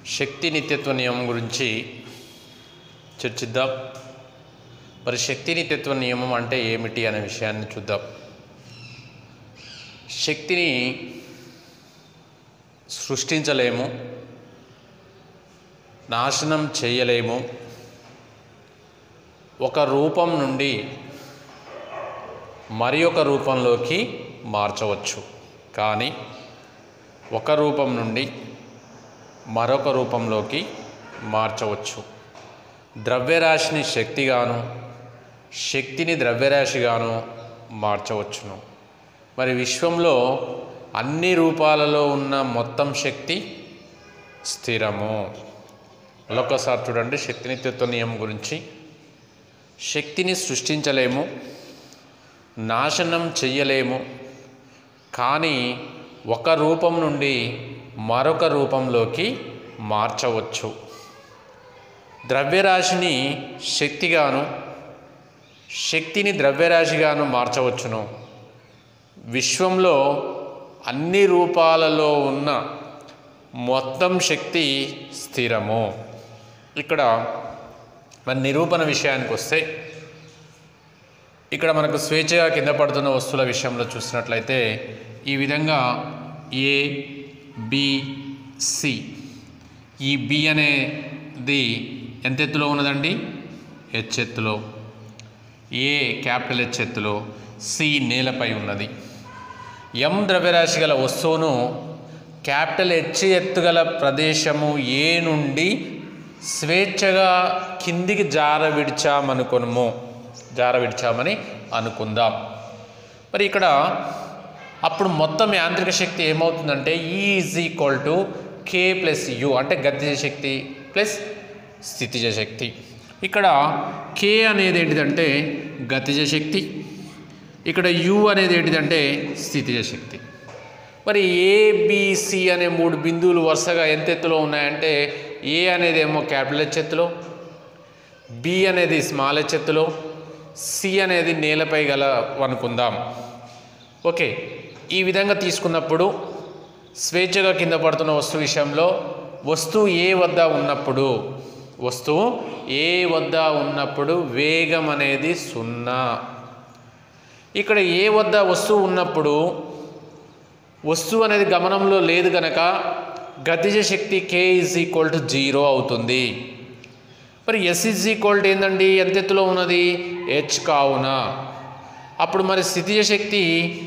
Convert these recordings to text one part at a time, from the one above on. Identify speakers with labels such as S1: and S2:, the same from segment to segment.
S1: శక్తి నిత్యత్వ నియమం గురించి చర్చిద్దాం మరి శక్తి నిత్యత్వ నియమం అంటే ఏమిటి అనే విషయాన్ని చూద్దాం శక్తిని సృష్టించలేము నాశనం చేయలేము ఒక రూపం నుండి మరి ఒక రూపంలోకి మార్చవచ్చు కానీ ఒక రూపం నుండి మరొక రూపంలోకి మార్చవచ్చు ద్రవ్యరాశిని శక్తిగాను శక్తిని ద్రవ్యరాశిగాను మార్చవచ్చును మరి విశ్వంలో అన్ని రూపాలలో ఉన్న మొత్తం శక్తి స్థిరము మరొకసారి చూడండి శక్తి నిత్యత్వ నియమం గురించి శక్తిని సృష్టించలేము నాశనం చెయ్యలేము కానీ ఒక రూపం నుండి మరొక రూపంలోకి మార్చవచ్చు ద్రవ్యరాశిని శక్తిగాను శక్తిని ద్రవ్యరాశిగాను మార్చవచ్చును విశ్వంలో అన్ని రూపాలలో ఉన్న మొత్తం శక్తి స్థిరము ఇక్కడ మన నిరూపణ విషయానికి వస్తే ఇక్కడ మనకు స్వేచ్ఛగా కింద పడుతున్న వస్తువుల విషయంలో చూసినట్లయితే ఈ విధంగా ఏ బి సి ఈ బి అనేది ఎంత ఎత్తులో ఉన్నదండి హెచ్ ఎత్తులో ఏ క్యాపిటల్ హెచ్ ఎత్తులో సి నేలపై ఉన్నది ఎం ద్రవ్యరాశి గల వస్తువును క్యాపిటల్ హెచ్ ఎత్తుగల ప్రదేశము ఏ నుండి స్వేచ్ఛగా కిందికి జార విడిచామనుకొనుము జార విడిచామని అనుకుందాం మరి ఇక్కడ అప్పుడు మొత్తం యాంత్రిక శక్తి ఏమవుతుందంటే E is equal to K plus U అంటే గతిజ శక్తి ప్లస్ స్థితిజ శక్తి ఇక్కడ కే అనేది ఏంటిదంటే గతిజ శక్తి ఇక్కడ యు అనేది ఏంటిదంటే స్థితిజ శక్తి మరి ఏబిసి అనే మూడు బిందువులు వరుసగా ఎంత ఎత్తులో ఉన్నాయంటే ఏ అనేది ఏమో క్యాపిటల్ హెచ్ ఎత్తులో బి అనేది స్మాల్ హెచ్ ఎత్తులో సి అనేది నేలపై గల అనుకుందాం ఓకే ఈ విధంగా తీసుకున్నప్పుడు స్వేచ్ఛగా కింద పడుతున్న వస్తువు విషయంలో వస్తువు ఏ వద్ద ఉన్నప్పుడు వస్తువు ఏ వద్ద ఉన్నప్పుడు వేగం అనేది సున్నా ఇక్కడ ఏ వద్ద వస్తువు ఉన్నప్పుడు వస్తువు అనేది గమనంలో లేదు గనక గతిజ శక్తి K is equal to zero అవుతుంది మరి ఎస్ ఇజ్ ఈక్వల్ టు ఏందండి ఎంత ఎత్తులో ఉన్నది హెచ్ కావున అప్పుడు మరి స్థితిజ శక్తి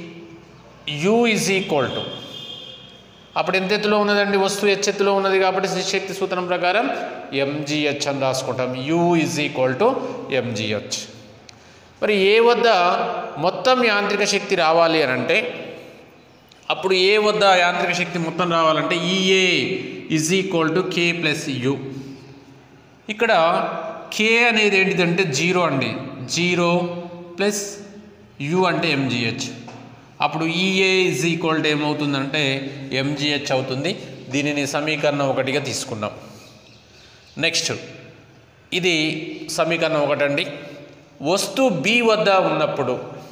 S1: యు ఇజ్ ఈక్వల్ టు అప్పుడు ఎంత ఎత్తులో ఉన్నదండి వస్తువు హెచ్ ఎత్తులో ఉన్నది కాబట్టి స్థితి శక్తి సూత్రం ప్రకారం ఎంజిహెచ్ అని రాసుకుంటాం U is equal to MGH మరి ఏ వద్ద మొత్తం యాంత్రిక శక్తి రావాలి అని అంటే అప్పుడు ఏ వద్ద యాంత్రిక శక్తి మొత్తం రావాలంటే EA is equal to K plus U ఇక్కడ కే అనేది ఏంటిదంటే జీరో అండి జీరో ప్లస్ యు అంటే ఎంజిహెచ్ అప్పుడు ఈఏ ఇజ్ ఈక్వల్ టు ఏమవుతుందంటే ఎంజిహెచ్ అవుతుంది దీనిని సమీకరణం ఒకటిగా తీసుకున్నాం నెక్స్ట్ ఇది సమీకరణం ఒకటండి వస్తువు బి వద్ద ఉన్నప్పుడు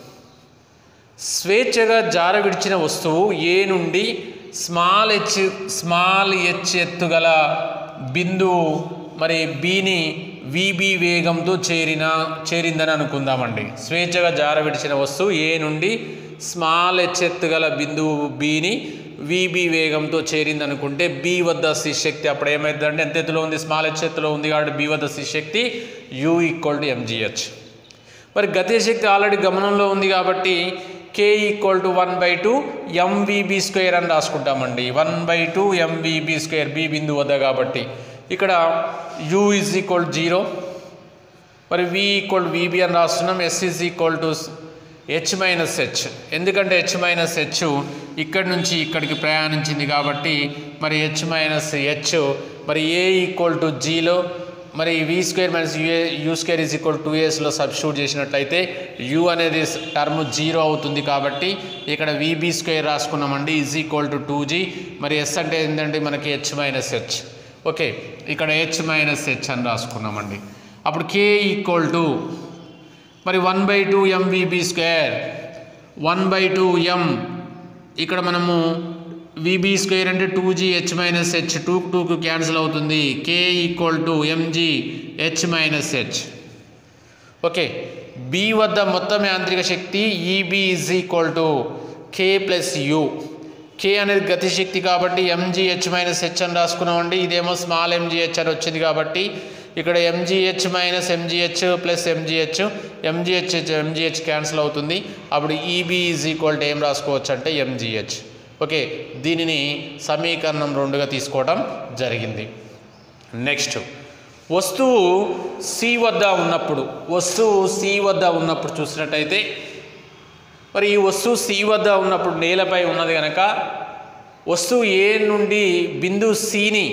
S1: స్వేచ్ఛగా జార విడిచిన వస్తువు ఏ నుండి స్మాల్ హెచ్ స్మాల్ హెచ్ ఎత్తుగల బిందువు మరి బిని విబి వేగంతో చేరిన చేరిందని అనుకుందామండి స్వేచ్ఛగా జార విడిచిన వస్తువు ఏ నుండి స్మాల్ హెచ్ ఎత్తుగల బిందువు బిని విబి వేగంతో చేరింది అనుకుంటే బి వద్ద శక్తి అప్పుడు ఏమవుతుందంటే ఎంత ఎత్తులో ఉంది స్మాల్ హెచ్ ఎత్తులో ఉంది కాబట్టి బి వద్ద శక్తి యు ఈక్వల్ టు ఎంజిహెచ్ మరి గతిజ శక్తి ఆల్రెడీ గమనంలో ఉంది కాబట్టి K equal to one by two MVB square అని రాసుకుంటామండి one by two MVB square B బిందు వద్ద కాబట్టి ఇక్కడ యు ఇజ్ ఈక్వల్ జీరో మరి వి ఈక్వల్ విబి అని రాస్తున్నాం S is equal to H minus H ఎందుకంటే హెచ్ మైనస్ హెచ్ ఇక్కడి నుంచి ఇక్కడికి ప్రయాణించింది కాబట్టి మరి హెచ్ మైనస్ హెచ్ మరి ఏ ఈక్వల్ టు జీలో మరి V square minus UA U square is equal to ఇయర్స్లో సబ్స్టిట్యూట్ చేసినట్లయితే యూ అనేది టర్మ్ జీరో అవుతుంది కాబట్టి ఇక్కడ విబి స్క్వేర్ రాసుకున్నామండి is equal to two G మరి ఎస్ అంటే ఏంటంటే మనకి హెచ్ మైనస్ హెచ్ ఓకే ఇక్కడ హెచ్ మైనస్ హెచ్ అని రాసుకున్నామండి అప్పుడు కే ఈక్వల్ టు మరి one by two MVB square one by two M ఇక్కడ మనము విబి స్క్వేర్ అంటే two G H minus H two టూకు క్యాన్సిల్ అవుతుంది K equal to MG H minus H okay B వద్ద మొత్తం యాంత్రిక శక్తి EB is equal to K plus U K అనేది గతిశక్తి కాబట్టి ఎంజీహెచ్ మైనస్ హెచ్ అని రాసుకున్నామండి ఇదేమో స్మాల్ ఎంజీహెచ్ అని వచ్చింది కాబట్టి ఇక్కడ MGH minus MGH plus MGH MGH MGH cancel అవుతుంది అప్పుడు ఈబీ ఈజ్ ఈక్వల్ టు ఏం రాసుకోవచ్చు అంటే ఎంజీహెచ్ ఓకే దీనిని సమీకరణం రెండుగా తీసుకోవడం జరిగింది నెక్స్ట్ వస్తువు సి వద్ద ఉన్నప్పుడు వస్తువు సి వద్ద ఉన్నప్పుడు చూసినట్టయితే మరి ఈ వస్తువు సి వద్ద ఉన్నప్పుడు నేలపై ఉన్నది కనుక వస్తువు ఏ నుండి బిందువు సిని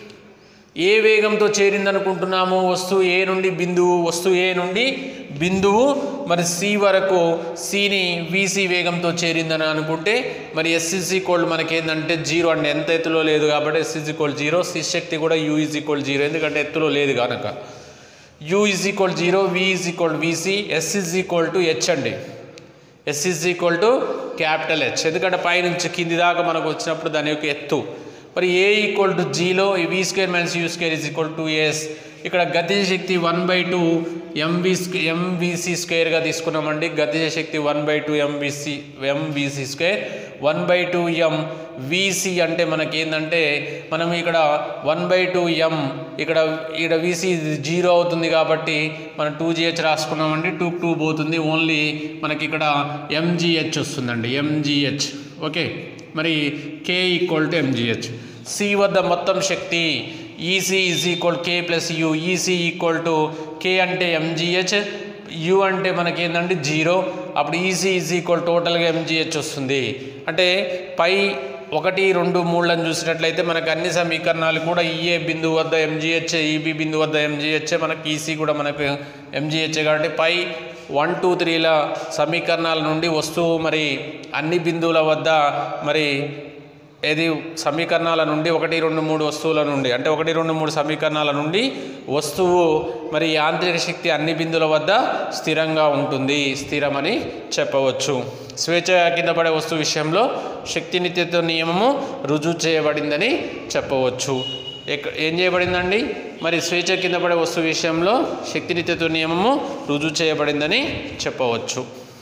S1: ఏ వేగంతో చేరిందనుకుంటున్నాము వస్తువు ఏ నుండి బిందువు వస్తువు ఏ నుండి బిందువు మరి సి వరకు సిని విసి వేగంతో చేరిందని అనుకుంటే మరి ఎస్సిసి కోల్డ్ మనకి ఏంటంటే జీరో అంటే ఎంత ఎత్తులో లేదు కాబట్టి ఎస్సిసి కోల్డ్ జీరో సి శక్తి కూడా యూ ఈజ్ ఈక్వల్ జీరో ఎందుకంటే ఎత్తులో లేదు కనుక U is equal zero V is equal VC S is equal to H అండి S is equal to capital H ఎందుకంటే పైనుంచి కింది దాకా మనకు వచ్చినప్పుడు దాని యొక్క ఎత్తు మరి ఏ ఈక్వల్ టు జీలో V square minus U square is equal to S ఇక్కడ గతిజ శక్తి one by two MV MVC స్క్వేర్గా తీసుకున్నామండి గతిజ శక్తి one by two MVC MVC square one by two M VC అంటే మనకేందంటే మనం ఇక్కడ వన్ బై టూ ఎం ఇక్కడ ఇక్కడ విసి జీరో అవుతుంది కాబట్టి మనం టూ జిహెచ్ రాసుకున్నామండి టూ టూ పోతుంది ఓన్లీ మనకి ఇక్కడ ఎంజిహెచ్ వస్తుందండి ఎంజిహెచ్ ఓకే మరి K equal to MGH C వద్ద మొత్తం శక్తి EC is equal K plus U EC equal to K అంటే ఎంజిహెచ్ యు అంటే మనకి ఏంటంటే జీరో అప్పుడు ఈసీ ఈజ్ ఈక్వల్ టోటల్గా ఎంజిహెచ్ వస్తుంది అంటే పై ఒకటి రెండు మూడులను చూసినట్లయితే మనకు అన్ని సమీకరణాలు కూడా ఈఏ బిందువు వద్ద ఎంజిహెచ్ ఈబి బిందువు వద్ద ఎంజిహెచ్ మనకి ఈసీ కూడా మనకు ఎంజిహెచ్ కాబట్టి పై వన్ టూ త్రీల సమీకరణాల నుండి వస్తువు మరి అన్ని బిందువుల వద్ద మరి ఏది సమీకరణాల నుండి ఒకటి రెండు మూడు వస్తువుల నుండి అంటే ఒకటి రెండు మూడు సమీకరణాల నుండి వస్తువు మరి యాంత్రిక శక్తి అన్ని బిందువుల వద్ద స్థిరంగా ఉంటుంది స్థిరమని చెప్పవచ్చు స్వేచ్ఛ కింద పడే వస్తువు విషయంలో శక్తి నిత్యత్వ నియమము రుజువు చేయబడిందని చెప్పవచ్చు ఎక్క ఏం చేయబడిందండి మరి స్వేచ్ఛ కింద పడే వస్తువు విషయంలో శక్తి నిత్యత్వ నియమము రుజువు చేయబడిందని చెప్పవచ్చు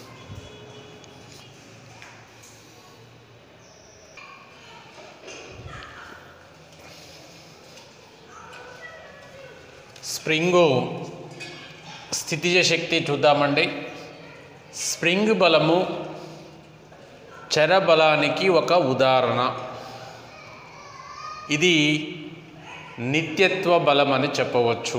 S1: స్ప్రింగు స్థితిజ శక్తి చూద్దామండి స్ప్రింగ్ బలము చర బలానికి ఒక ఉదాహరణ ఇది నిత్యత్వ బలం అని చెప్పవచ్చు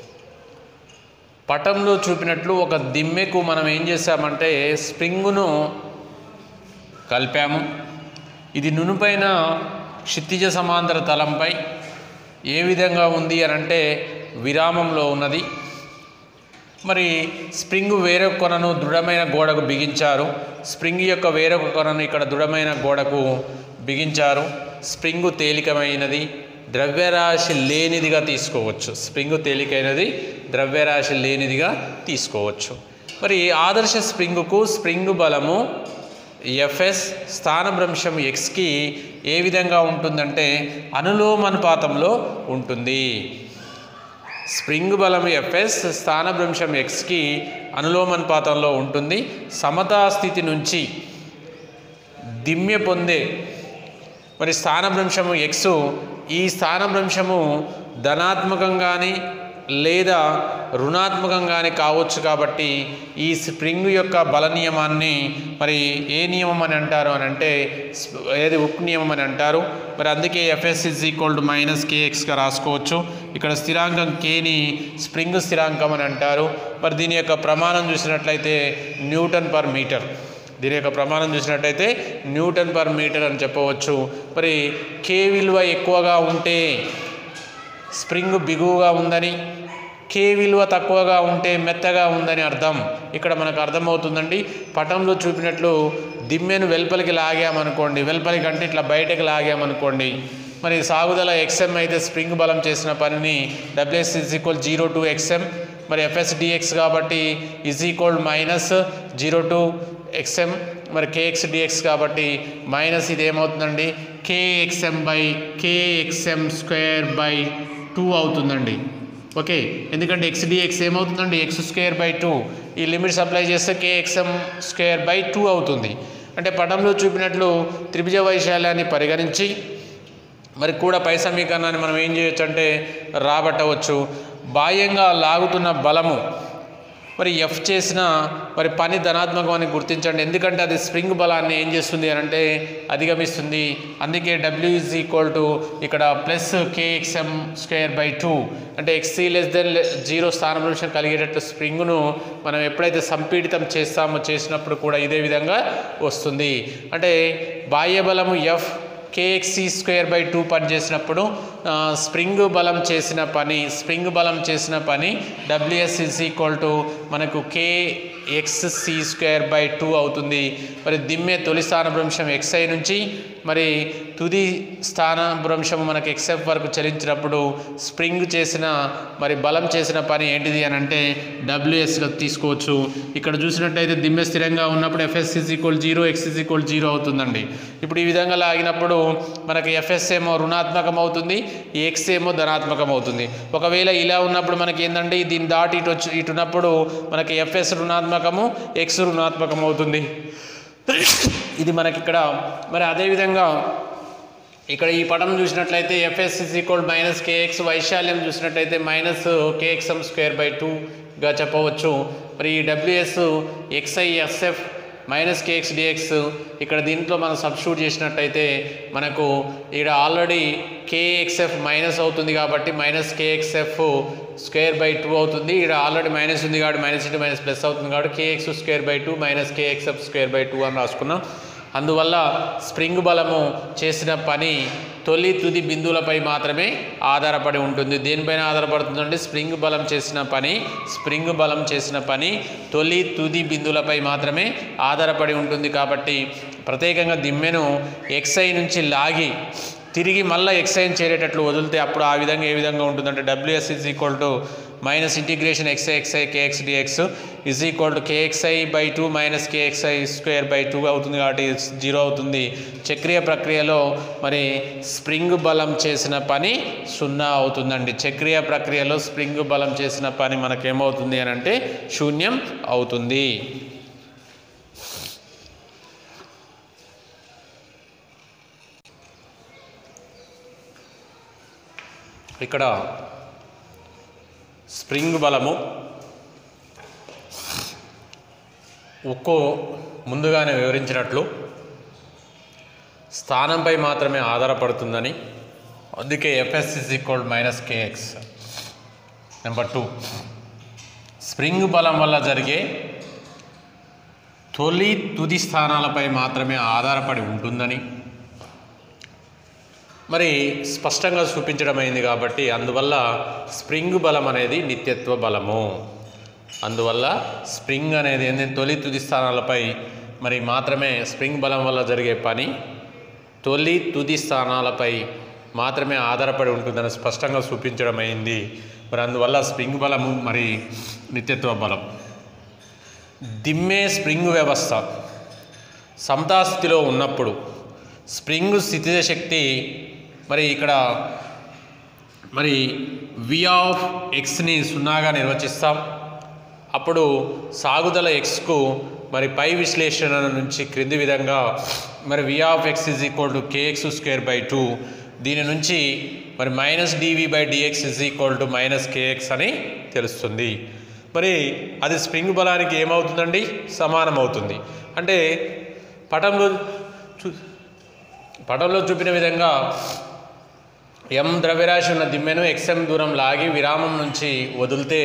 S1: పటంలో చూపినట్లు ఒక దిమ్మెకు మనం ఏం చేసామంటే స్ప్రింగును కలిపాము ఇది నునుపైన క్షితిజ సమాంతర తలంపై ఏ విధంగా ఉంది అని అంటే విరామంలో ఉన్నది మరి స్ప్రింగ్ వేరొక కొనను దృఢమైన గోడకు బిగించారు స్ప్రింగ్ యొక్క వేరొక కొనను ఇక్కడ దృఢమైన గోడకు బిగించారు స్ప్రింగు తేలికమైనది ద్రవ్యరాశి లేనిదిగా తీసుకోవచ్చు స్ప్రింగు తేలికైనది ద్రవ్యరాశి లేనిదిగా తీసుకోవచ్చు మరి ఆదర్శ స్ప్రింగుకు స్ప్రింగు బలము ఎఫ్ఎస్ స్థానభ్రంశం ఎక్స్కి ఏ విధంగా ఉంటుందంటే అనులోమానుపాతంలో ఉంటుంది స్ప్రింగ్ బలం ఎఫ్ఎస్ స్థానభ్రంశం ఎక్స్కి అనులోమానుపాతంలో ఉంటుంది సమతా స్థితి నుంచి దిమ్య పొందే మరి స్థానభ్రంశము ఎక్స్ ఈ స్థానభ్రంశము ధనాత్మకంగాని లేదా రుణాత్మకంగానే కావచ్చు కాబట్టి ఈ స్ప్రింగ్ యొక్క బల నియమాన్ని మరి ఏ నియమం అని అంటారు అని అంటే స్ప్- ఏది ఉక్ నియమం అని అంటారు మరి అందుకే FS is equal to minus కేఎక్స్గా రాసుకోవచ్చు ఇక్కడ స్థిరాంకం కేని స్ప్రింగ్ స్థిరాంకం అని అంటారు మరి దీని యొక్క ప్రమాణం చూసినట్లయితే న్యూటన్ పర్ మీటర్ దీని యొక్క ప్రమాణం చూసినట్టయితే న్యూటన్ పర్ మీటర్ అని చెప్పవచ్చు మరి కే విలువ ఎక్కువగా ఉంటే స్ప్రింగ్ బిగువుగా ఉందని కే విలువ తక్కువగా ఉంటే మెత్తగా ఉందని అర్థం ఇక్కడ మనకు అర్థమవుతుందండి పటంలో చూపినట్లు దిమ్మెను వెలుపలికి లాగామనుకోండి వెలుపలికి అంటే ఇట్లా బయటకు లాగామనుకోండి మరి సాగుదల ఎక్స్ఎం అయితే స్ప్రింగ్ బలం చేసిన పనిని WS is equal zero to XM మరి ఎఫ్ఎస్ డిఎక్స్ కాబట్టి is equal minus zero to XM మరి కేఎక్స్ డిఎక్స్ కాబట్టి మైనస్ ఇది ఏమవుతుందండి KXM by KXM square by two అవుతుందండి ఓకే ఎందుకంటే ఎక్స్ డిఎక్స్ ఏమవుతుందండి ఎక్స్ స్క్వేర్ బై టూ ఈ లిమిట్స్ అప్లై చేస్తే కేఎక్స్ఎం స్క్వేర్ బై టూ అవుతుంది అంటే పటంలో చూపినట్లు త్రిభుజ వైశాల్యాన్ని పరిగణించి మరి కూడా పై సమీకరణాన్ని మనం ఏం చేయొచ్చు అంటే రాబట్టవచ్చు బాహ్యంగా లాగుతున్న బలము మరి ఎఫ్ చేసిన మరి పని ధనాత్మకం అని గుర్తించండి ఎందుకంటే అది స్ప్రింగ్ బలాన్ని ఏం చేస్తుంది అని అంటే అధిగమిస్తుంది అందుకే డబ్ల్యూ ఈజ్ ఈక్వల్ టు ఇక్కడ plus KXM square by two అంటే ఎక్స్సీ లెస్ దెన్ జీరో స్థానం కలిగేటట్టు స్ప్రింగ్ను మనం ఎప్పుడైతే సంపీడితం చేస్తామో చేసినప్పుడు కూడా ఇదే విధంగా వస్తుంది అంటే బాహ్య బలము F KXC square by two పని చేసినప్పుడు ఆ, స్ప్రింగ్ బలం చేసిన పని స్ప్రింగ్ బలం చేసిన పని డబ్ల్యూఎస్ ఇస్ ఈక్వల్ టు మనకు K X C square by two అవుతుంది మరి దిమ్మె తొలి స్థానభ్రంశం ఎక్స్ఐ నుంచి మరి తుది స్థానభ్రంశం మనకు ఎక్స్ఎఫ్ వరకు చలించినప్పుడు స్ప్రింగ్ చేసిన మరి బలం చేసిన పని ఏంటిది అని అంటే డబ్ల్యూఎస్గా తీసుకోవచ్చు ఇక్కడ చూసినట్టయితే దిమ్మె స్థిరంగా ఉన్నప్పుడు FS is equal zero X is equal zero అవుతుందండి ఇప్పుడు ఈ విధంగా లాగినప్పుడు మనకి ఎఫ్ఎస్ ఏమో రుణాత్మకం అవుతుంది ఎక్స్ ఏమో ధనాత్మకం అవుతుంది ఒకవేళ ఇలా ఉన్నప్పుడు మనకి ఏంటంటే దీన్ని దాటి ఇటు వచ్చి ఇటు ఉన్నప్పుడు మనకి ఎఫ్ఎస్ రుణాత్మకము ఎక్స్ రుణాత్మకం అవుతుంది ఇది మనకి ఇక్కడ మరి అదేవిధంగా ఇక్కడ ఈ పటం చూసినట్లయితే FS is equal minus KX వైశాల్యం చూసినట్లయితే మైనస్ కేఎక్స్ఎం స్క్వేర్ బై టూగా చెప్పవచ్చు మరి ఈ WS XISF minus KX DX ఇక్కడ దీంట్లో మనం సబ్స్టిట్యూట్ చేసినట్టయితే మనకు ఇక్కడ ఆల్రెడీ కేఎక్స్ఎఫ్ మైనస్ అవుతుంది కాబట్టి minus KXF square by two అవుతుంది ఇక్కడ ఆల్రెడీ మైనస్ ఉంది కాబట్టి మైనస్ ఇంటూ మైనస్ ప్లస్ అవుతుంది కాబట్టి KX square by two minus KXF square by two అని రాసుకున్నాం అందువల్ల స్ప్రింగ్ బలము చేసిన పని తొలి తుది బిందువులపై మాత్రమే ఆధారపడి ఉంటుంది దేనిపైన ఆధారపడుతుందంటే స్ప్రింగ్ బలం చేసిన పని స్ప్రింగ్ బలం చేసిన పని తొలి తుది బిందువులపై మాత్రమే ఆధారపడి ఉంటుంది కాబట్టి ప్రత్యేకంగా దిమ్మెను ఎక్స్ఐ నుంచి లాగి తిరిగి మళ్ళీ ఎక్స్ఐని చేరేటట్లు వదిలితే అప్పుడు ఆ విధంగా ఏ విధంగా ఉంటుందంటే WS is equal to minus integration XI XI KX DX is equal to KXI by two minus KXI square by two అవుతుంది కాబట్టి జీరో అవుతుంది చక్రీయ ప్రక్రియలో మరి స్ప్రింగ్ బలం చేసిన పని సున్నా అవుతుందండి చక్రీయ ప్రక్రియలో స్ప్రింగ్ బలం చేసిన పని మనకేమవుతుంది అని అంటే శూన్యం అవుతుంది ఇక్కడ స్ప్రింగ్ బలము ఒక్కో ముందుగానే వివరించినట్లు స్థానంపై మాత్రమే ఆధారపడుతుందని అందుకే FS is equal minus KX number two spring బలం వల్ల జరిగే తొలి తుది స్థానాలపై మాత్రమే ఆధారపడి ఉంటుందని మరి స్పష్టంగా చూపించడమైంది కాబట్టి అందువల్ల స్ప్రింగ్ బలం అనేది నిత్యత్వ బలము అందువల్ల స్ప్రింగ్ అనేది ఏంటంటే తొలి తుది స్థానాలపై మరి మాత్రమే స్ప్రింగ్ బలం వల్ల జరిగే పని తొలి తుది స్థానాలపై మాత్రమే ఆధారపడి ఉంటుందని స్పష్టంగా చూపించడమైంది మరి అందువల్ల స్ప్రింగ్ బలము మరి నిత్యత్వ బలం దిమ్మే స్ప్రింగ్ వ్యవస్థ సమతాస్థితిలో ఉన్నప్పుడు స్ప్రింగ్ స్థితిజ శక్తి మరి ఇక్కడ మరి వి ఆఫ్ ఎక్స్ని సున్నాగా నిర్వచిస్తాం అప్పుడు సాగుదల ఎక్స్కు మరి పై విశ్లేషణ నుంచి క్రింది విధంగా మరి V of X is equal to KX square by two దీని నుంచి మరి minus DV by DX is equal to minus KX అని తెలుస్తుంది మరి అది స్ప్రింగ్ బలానికి ఏమవుతుందండి సమానం అవుతుంది అంటే పటంలో చూ పటంలో చూపిన విధంగా ఎం ద్రవ్యరాశి ఉన్న దిమ్మెను ఎక్స్ఎం దూరం లాగి విరామం నుంచి వదిలితే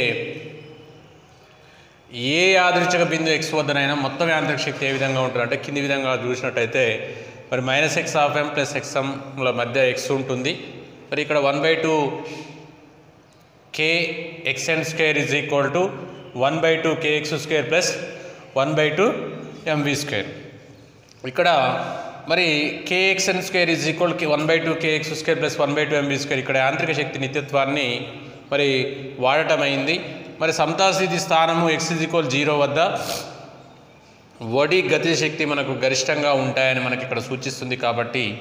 S1: ఏ యాదృచ్ఛిక బిందు ఎక్స్ వద్దనైనా మొత్తం యాంత్రిక శక్తి ఏ విధంగా ఉంటుంది అంటే కింది విధంగా చూసినట్టయితే మరి minus X of M plus ఎక్స్ఎంల మధ్య ఎక్స్ ఉంటుంది మరి ఇక్కడ one by two K X N square is equal to one by two K X square plus one by two MV square ఇక్కడ మరి కేఎక్స్ఎన్ స్క్వేర్ ఈజ్ ఈక్వల్ కి one by two KX square plus one by two MB square ఇక్కడ యాంత్రిక శక్తి నిత్యత్వాన్ని మరి వాడటమైంది మరి సమతాస్థితి స్థానము X is equal zero వద్ద వడి గతి శక్తి మనకు గరిష్టంగా ఉంటాయని మనకి ఇక్కడ సూచిస్తుంది కాబట్టి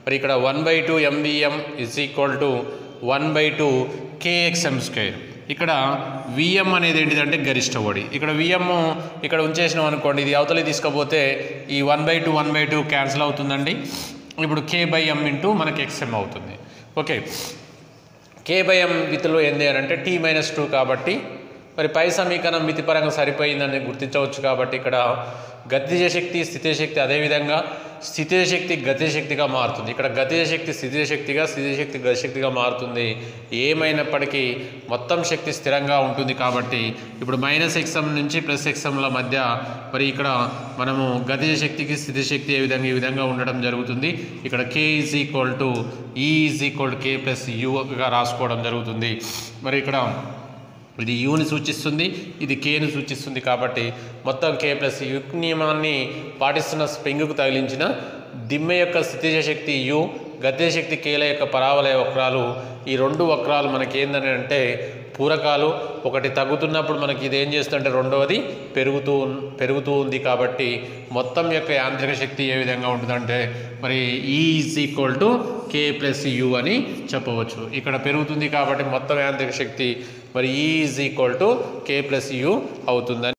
S1: మరి ఇక్కడ one by two MVM is equal to one by two KXM square ఇక్కడ విఎం అనేది ఏంటిదంటే గరిష్ట ఒడి ఇక్కడ విఎం ఇక్కడ ఉంచేసినాం అనుకోండి ఇది అవతలి తీసుకపోతే ఈ one by two one by two cancel అవుతుందండి ఇప్పుడు కే బై ఎం ఇంటూ మనకి ఎక్స్ఎం అవుతుంది ఓకే కే బై ఎం విత్లో ఏంది అని అంటే టీ మైనస్ టూ కాబట్టి మరి పై సమీకరణం మితిపరంగా సరిపోయిందని గుర్తించవచ్చు కాబట్టి ఇక్కడ గతిజ శక్తి స్థితిజ శక్తి అదేవిధంగా స్థితిజ శక్తి గతిజ శక్తిగా మారుతుంది ఇక్కడ గతిజ శక్తి స్థితిజ శక్తిగా స్థితిజ శక్తి గతిశక్తిగా మారుతుంది ఏమైనప్పటికీ మొత్తం శక్తి స్థిరంగా ఉంటుంది కాబట్టి ఇప్పుడు మైనస్ ఎక్సమ్ నుంచి ప్లస్ ఎక్సమ్ల మధ్య మరి ఇక్కడ మనము గతిజ శక్తికి స్థితి శక్తి ఏ విధంగా ఈ విధంగా ఉండడం జరుగుతుంది ఇక్కడ K is equal to E is equal K plus యూగా రాసుకోవడం జరుగుతుంది మరి ఇక్కడ ఇది యూని సూచిస్తుంది ఇది కేని సూచిస్తుంది కాబట్టి మొత్తం కే ప్లస్ యుక్ నియమాన్ని పాటిస్తున్న స్ప్రింగ్కు తగిలించిన దిమ్మె యొక్క స్థితిజ శక్తి యు గతిజ శక్తి కేల యొక్క పరావలయ వక్రాలు ఈ రెండు వక్రాలు మనకి ఏందని అంటే పూరకాలు ఒకటి తగ్గుతున్నప్పుడు మనకి ఇది ఏం చేస్తుందంటే రెండవది పెరుగుతూ ఉన్- పెరుగుతూ ఉంది కాబట్టి మొత్తం యొక్క యాంత్రిక శక్తి ఏ విధంగా ఉంటుందంటే మరి E is equal to K plus U అని చెప్పవచ్చు ఇక్కడ పెరుగుతుంది కాబట్టి మొత్తం యాంత్రిక శక్తి మరి E is equal to K plus U అవుతుందని